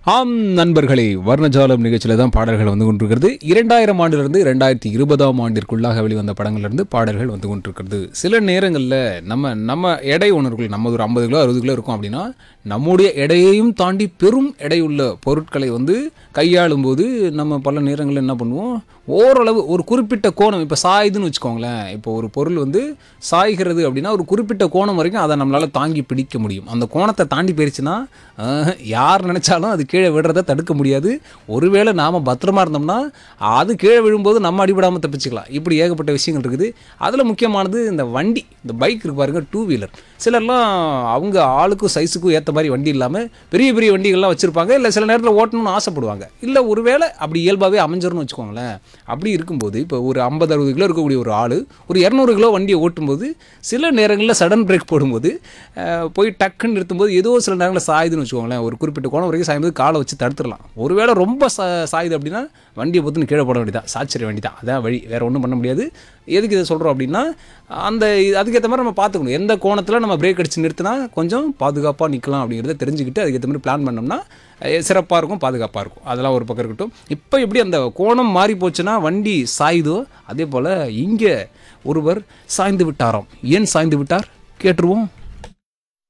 ஆம் நண்பர்களே வர்ணஜாலம் நிகழ்ச்சியில் தான் பாடல்கள் வந்து கொண்டிருக்கிறது இரண்டாயிரம் ஆண்டிலிருந்து ரெண்டாயிரத்தி இருபதாம் ஆண்டிற்குள்ளாக வெளிவந்த படங்கள்லேருந்து பாடல்கள் வந்து கொண்டிருக்கிறது சில நேரங்களில் நம்ம நம்ம எடை உணர்வுகள் நம்ம ஒரு ஐம்பது கிலோ அறுபது கிலோ இருக்கும் அப்படின்னா நம்முடைய எடையையும் தாண்டி பெரும் எடையுள்ள பொருட்களை வந்து கையாளும் போது நம்ம பல நேரங்களில் என்ன பண்ணுவோம் ஓரளவு ஒரு குறிப்பிட்ட கோணம் இப்போ சாயுதுன்னு வச்சுக்கோங்களேன் இப்போ ஒரு பொருள் வந்து சாய்கிறது அப்படின்னா ஒரு குறிப்பிட்ட கோணம் வரைக்கும் அதை நம்மளால் தாங்கி பிடிக்க முடியும் அந்த கோணத்தை தாண்டி போயிருச்சுன்னா ஆஹ், யார் நினச்சாலும் அது கீழே விடுறத தடுக்க முடியாது ஒருவேளை நாம் பத்திரமா இருந்தோம்னா அது கீழே விழும்போது நம்ம அடிபடாமல் தப்பிச்சுக்கலாம் இப்படி ஏகப்பட்ட விஷயங்கள் இருக்குது அதில் முக்கியமானது இந்த வண்டி இந்த பைக் இருக்கு பாருங்க டூ வீலர் சிலர்லாம் அவங்க ஆளுக்கும் சைஸுக்கும் ஏற்ற மாதிரி வண்டி இல்லாமல் பெரிய பெரிய வண்டிகள்லாம் வச்சுருப்பாங்க இல்லை சில நேரத்தில் ஓட்டணும்னு ஆசைப்படுவாங்க இல்லை ஒருவேளை அப்படி இயல்பாகவே அமைஞ்சிரும்னு வச்சுக்கோங்களேன் அப்படி இருக்கும்போது இப்போ ஒரு ஐம்பது அறுபது கிலோ இருக்கக்கூடிய ஒரு ஆள் ஒரு இரநூறு கிலோ வண்டியை ஓட்டும்போது சில நேரங்களில் சடன் பிரேக் போடும்போது அஹ், போய் டக்குன்னு நிறுத்தும்போது ஏதோ சில நேரங்களில் சாயுதுன்னு வச்சுக்கோங்களேன் ஒரு குறிப்பிட்ட கோணம் வரைக்கும் சாயும்போது காலை வச்சு தடுத்துடலாம் ஒருவேளை ரொம்ப சா சாயுது அப்படின்னா வண்டியை பொத்துன்னு கீழே போட வேண்டியதான் சாச்சிட வேண்டியதான் அதான் வழி வேறு ஒன்றும் பண்ண முடியாது எதுக்கு இதை சொல்கிறோம் அப்படின்னா அந்த இது- அதுக்கேற்ற மாதிரி நம்ம பார்த்துக்கணும் எந்த கோணத்தில் நம்ம பிரேக் அடித்து நிறுத்தினா கொஞ்சம் பாதுகாப்பாக நிற்கலாம் அப்படிங்கிறத தெரிஞ்சுக்கிட்டு அதுக்கேற்ற மாதிரி பிளான் பண்ணோம்னா சிறப்பாக இருக்கும் பாதுகாப்பாக இருக்கும் அதெல்லாம் ஒரு பக்கம் இருக்கட்டும் இப்போ எப்படி அந்த கோணம் மாறி போச்சுன்னா வண்டி சாயுதோ அதே போல் இங்கே ஒருவர் சாய்ந்து விட்டாராம் ஏன் சாய்ந்து விட்டார் கேட்டுருவோம்